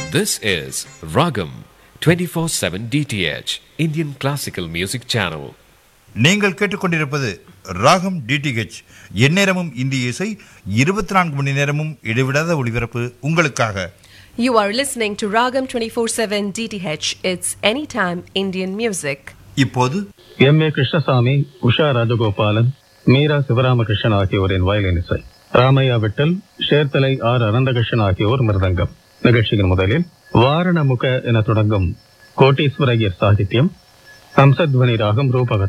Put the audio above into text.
This is Ragam 24/7 DTH Indian Classical Music Channel. நீங்கள் கேட்டுக்கொண்டிருப்பது ராகம் டிடிஹெச் எந்நேரமும் இந்திய இசை இருபத்தி நான்கு மணி நேரமும் இடைவிடாத ஒளிபரப்பு உங்களுக்காக You are listening to Ragam 24/7 DTH. It's anytime Indian music. இப்போது எம் ஏ கிருஷ்ணசாமி உஷா ராஜகோபாலன் மீரா சிவராமகிருஷ்ணன் ஆகியோரின் வயலின் இசை ராமையா விட்டல் ஷேர்தலை ஆர் அனந்தகிருஷ்ணன் ஆகியோர் மிருதங்கம் நிகழ்ச்சியின் முதலில் வாரணமுக என தொடங்கும் கோட்டீஸ்வரய்யர் சாகித்யம் ஹம்சத்வனி ராகம் ரூபக